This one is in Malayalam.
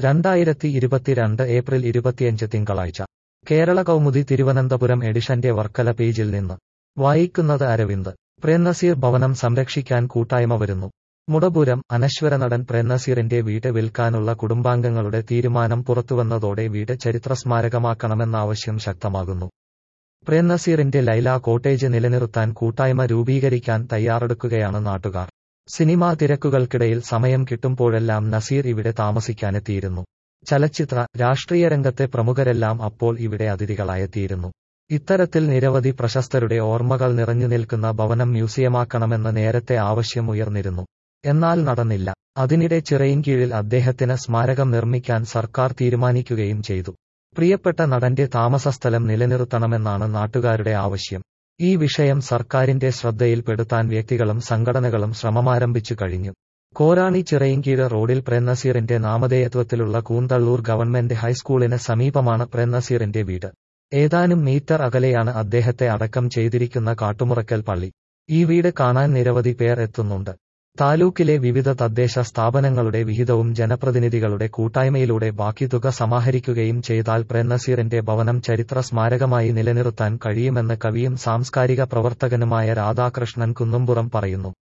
രണ്ടായിരത്തി ഇരുപത്തിരണ്ട് ഏപ്രിൽ ഇരുപത്തിയഞ്ച് തിങ്കളാഴ്ച കേരള കൗമുദി തിരുവനന്തപുരം എഡിഷന്റെ വർക്കല പേജിൽ നിന്ന് വായിക്കുന്നത് അരവിന്ദ് പ്രേംനസീർ ഭവനം സംരക്ഷിക്കാൻ കൂട്ടായ്മ വരുന്നു മുടപുരം അനശ്വര നടൻ പ്രേംനസീറിന്റെ വീട് വിൽക്കാനുള്ള കുടുംബാംഗങ്ങളുടെ തീരുമാനം പുറത്തുവന്നതോടെ വീട് ചരിത്രസ്മാരകമാക്കണമെന്ന ആവശ്യം ശക്തമാകുന്നു പ്രേംനസീറിന്റെ ലൈല കോട്ടേജ് നിലനിർത്താൻ കൂട്ടായ്മ രൂപീകരിക്കാൻ തയ്യാറെടുക്കുകയാണ് നാട്ടുകാർ സിനിമാ തിരക്കുകൾക്കിടയിൽ സമയം കിട്ടുമ്പോഴെല്ലാം നസീർ ഇവിടെ താമസിക്കാനെത്തിയിരുന്നു ചലച്ചിത്ര രാഷ്ട്രീയ രംഗത്തെ പ്രമുഖരെല്ലാം അപ്പോൾ ഇവിടെ അതിഥികളായെത്തിയിരുന്നു ഇത്തരത്തിൽ നിരവധി പ്രശസ്തരുടെ ഓർമ്മകൾ നിറഞ്ഞു നിൽക്കുന്ന ഭവനം മ്യൂസിയമാക്കണമെന്ന നേരത്തെ ആവശ്യം ഉയർന്നിരുന്നു എന്നാൽ നടന്നില്ല അതിനിടെ ചിറയിൻകീഴിൽ അദ്ദേഹത്തിന് സ്മാരകം നിർമ്മിക്കാൻ സർക്കാർ തീരുമാനിക്കുകയും ചെയ്തു പ്രിയപ്പെട്ട നടന്റെ താമസസ്ഥലം നിലനിർത്തണമെന്നാണ് നാട്ടുകാരുടെ ആവശ്യം ഈ വിഷയം സർക്കാരിന്റെ ശ്രദ്ധയിൽപ്പെടുത്താൻ വ്യക്തികളും സംഘടനകളും ശ്രമമാരംഭിച്ചു കഴിഞ്ഞു കോരാണി ചിറയിൻകീഴ് റോഡിൽ പ്രേംനസീറിന്റെ നാമധേയത്വത്തിലുള്ള കൂന്തള്ളൂർ ഗവൺമെന്റ് ഹൈസ്കൂളിന് സമീപമാണ് പ്രേംനസീറിന്റെ വീട് ഏതാനും മീറ്റർ അകലെയാണ് അദ്ദേഹത്തെ അടക്കം ചെയ്തിരിക്കുന്ന കാട്ടുമുറക്കൽ പള്ളി ഈ വീട് കാണാൻ നിരവധി പേർ എത്തുന്നുണ്ട് താലൂക്കിലെ വിവിധ തദ്ദേശ സ്ഥാപനങ്ങളുടെ വിഹിതവും ജനപ്രതിനിധികളുടെ കൂട്ടായ്മയിലൂടെ ബാക്കി തുക സമാഹരിക്കുകയും ചെയ്താൽ പ്രേംനസീറിന്റെ ഭവനം ചരിത്ര സ്മാരകമായി നിലനിർത്താൻ കഴിയുമെന്ന് കവിയും സാംസ്കാരിക പ്രവർത്തകനുമായ രാധാകൃഷ്ണൻ കുന്നുംപുറം പറയുന്നു